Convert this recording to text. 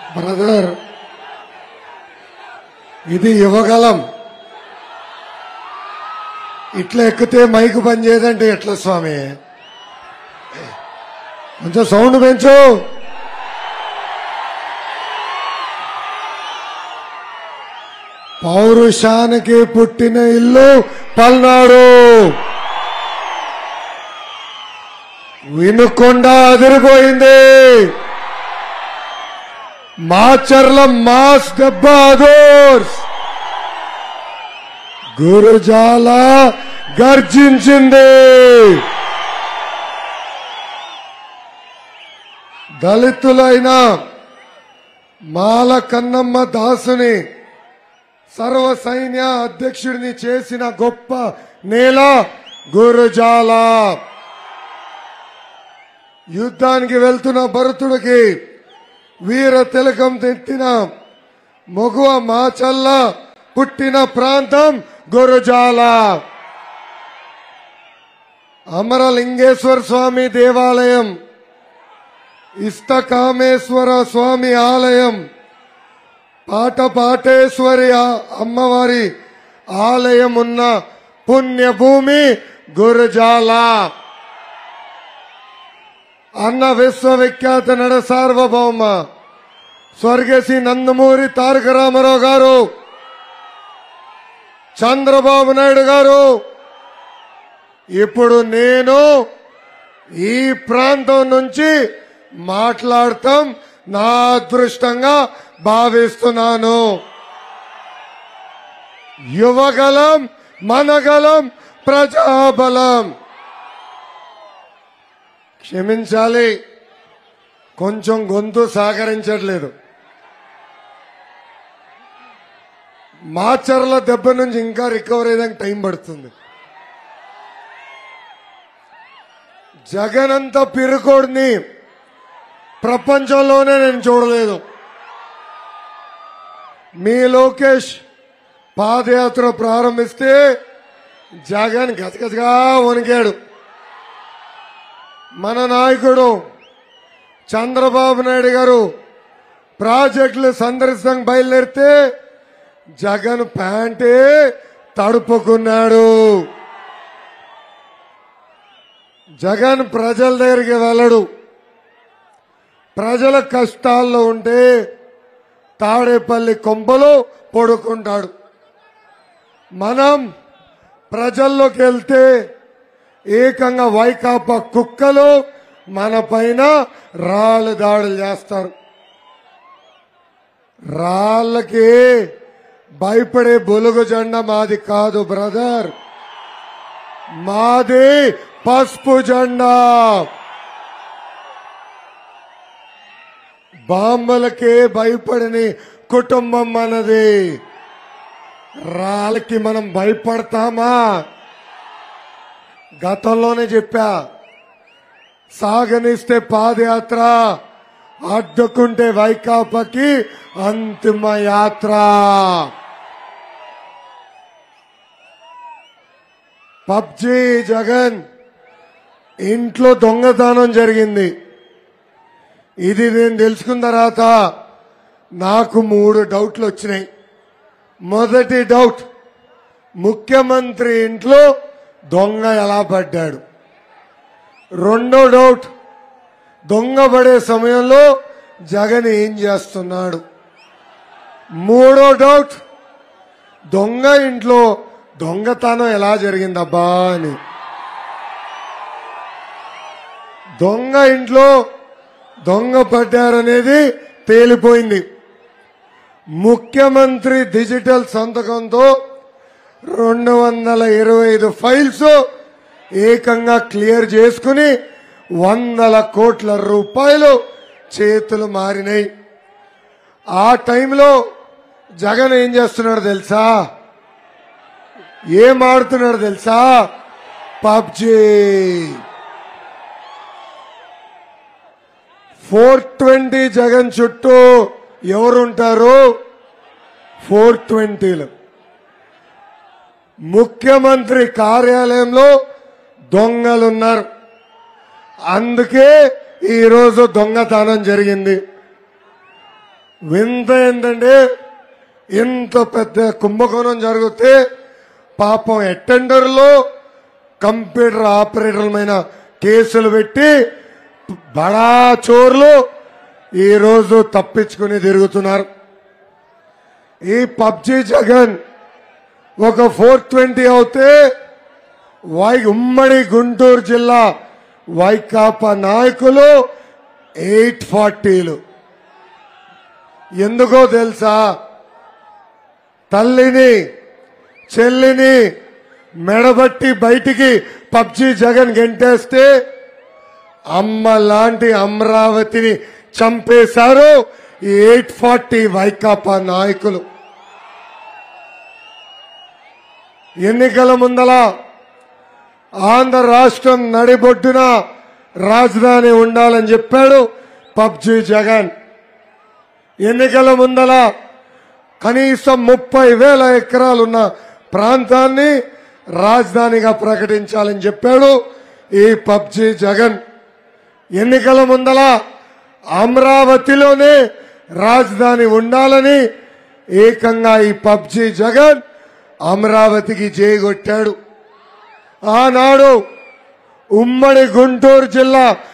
brother ఇది యువగలం ఇట్లా ఎక్కితే మైకు పని చేయదంటే ఎట్లా స్వామి కొంచెం సౌండ్ పెంచు పౌరుషానికి పుట్టిన ఇల్లు పల్నాడు వినుకొండ అదిరిపోయింది మాచర్ల మాస్ డెబ్బాదోర్స్ గురుజాల గర్జించింది దళితులైన మాల కన్నమ్మ దాసుని సర్వ సైన్య అధ్యక్షుడిని చేసిన గొప్ప నేల గురుజాల యుద్ధానికి వెళ్తున్న భరతుడికి వీర తిలకం తెట్టిన మగువ మాచల్ల పుట్టిన ప్రాంతం గురుజాల అమరలింగేశ్వర స్వామి దేవాలయం ఇష్టకామేశ్వర స్వామి ఆలయం పాటపాటేశ్వరి ఆ- అమ్మవారి ఆలయం ఉన్న పుణ్యభూమి గురుజాల అన్న విశ్వవిఖ్యాత నడ సార్వభౌమ స్వర్గశ్రీ నందమూరి తారక రామారావు గారు చంద్రబాబు నాయుడు గారు ఇప్పుడు నేను ఈ ప్రాంతం నుంచి మాట్లాడటం నా అదృష్టంగా భావిస్తున్నాను యువగలం మనగలం ప్రజాబలం క్షమించాలి కొంచెం గొంతు సహకరించట్లేదు మాచర్ల దెబ్బ నుంచి ఇంకా రికవర్ అయ్యేదానికి టైం పడుతుంది జగన్ అంత పిరుకోడిని ప్రపంచంలోనే నేను చూడలేదు మీ లోకేష్ పాదయాత్ర ప్రారంభిస్తే జగన్ గజగజగా వణికాడు మన నాయకుడు చంద్రబాబు నాయుడు గారు ప్రాజెక్టులు సందర్శనకు బయలుదేరితే జగన్ ప్యాంటే తడుపుకున్నాడు జగన్ ప్రజల దగ్గరికి వెళ్ళడు ప్రజల కష్టాల్లో ఉంటే తాడేపల్లి కొంపలో పడుకుంటాడు మనం ప్రజల్లోకి వెళ్తే ఏకంగా వైకాపా కుక్కలు మన పైన రాళ్ళు దాడులు చేస్తారు రాళ్ళకి భయపడే బొలుగు జెండా మాది కాదు బ్రదర్ మాది పసుపు జెండా బాంబలకే భయపడని కుటుంబం మనది రాళ్ళకి మనం భయపడతామా గతంలోనే చెప్పా సాగనిస్తే పాదయాత్ర అడ్డుకుంటే వైకాపాకి అంతిమ యాత్ర పబ్జి జగన్ ఇంట్లో దొంగతనం జరిగింది ఇది నేను తెలుసుకున్న తర్వాత నాకు మూడు డౌట్లు వచ్చినాయి మొదటి డౌట్ ముఖ్యమంత్రి ఇంట్లో దొంగ ఎలా పడ్డాడు రెండో డౌట్ దొంగ పడే సమయంలో జగన్ ఏం చేస్తున్నాడు మూడో డౌట్ దొంగ ఇంట్లో దొంగతనం ఎలా జరిగిందబ్బా అని దొంగ ఇంట్లో దొంగ పడ్డారనేది తేలిపోయింది ముఖ్యమంత్రి డిజిటల్ సంతకంతో రెండు వందల ఇరవై ఐదు ఫైల్స్ ఏకంగా క్లియర్ చేసుకుని వందల కోట్ల రూపాయలు చేతులు మారినాయి ఆ టైంలో జగన్ ఏం చేస్తున్నాడు తెలుసా ఏం ఆడుతున్నాడు తెలుసా పబ్జీ ఫోర్ ట్వంటీ జగన్ చుట్టూ ఎవరుంటారు ఫోర్ ట్వంటీలు ముఖ్యమంత్రి కార్యాలయంలో దొంగలున్నారు అందుకే ఈరోజు దొంగతనం జరిగింది వింత ఏంటంటే ఇంత పెద్ద కుంభకోణం జరిగితే పాపం అటెండర్లో కంప్యూటర్ ఆపరేటర్లమైన కేసులు పెట్టి బడా చోర్లు ఈరోజు తప్పించుకుని తిరుగుతున్నారు ఈ పబ్జి జగన్ ఒక ఫోర్ ట్వంటీ అవుతే వై ఉమ్మడి గుంటూరు జిల్లా వైకాపా నాయకులు ఎయిట్ ఫార్టీలు ఎందుకో తెలుసా తల్లిని చెల్లిని మెడబట్టి బయటికి పబ్జి జగన్ గెంటేస్తే అమ్మ లాంటి అమరావతిని చంపేశారు ఈ ఎయిట్ ఫార్టీ వైకాపా నాయకులు ఎన్నికల ముందల ఆంధ్ర రాష్ట్రం నడిబొడ్డున రాజధాని ఉండాలని చెప్పాడు పబ్జి జగన్ ఎన్నికల ముందల కనీసం ముప్పై వేల ఎకరాలున్న ప్రాంతాన్ని రాజధానిగా ప్రకటించాలని చెప్పాడు ఈ పబ్జి జగన్ ఎన్నికల ముందల అమరావతిలోనే రాజధాని ఉండాలని ఏకంగా ఈ పబ్జి జగన్ అమరావతికి జయగొట్టాడు ఆనాడు ఉమ్మడి గుంటూరు జిల్లా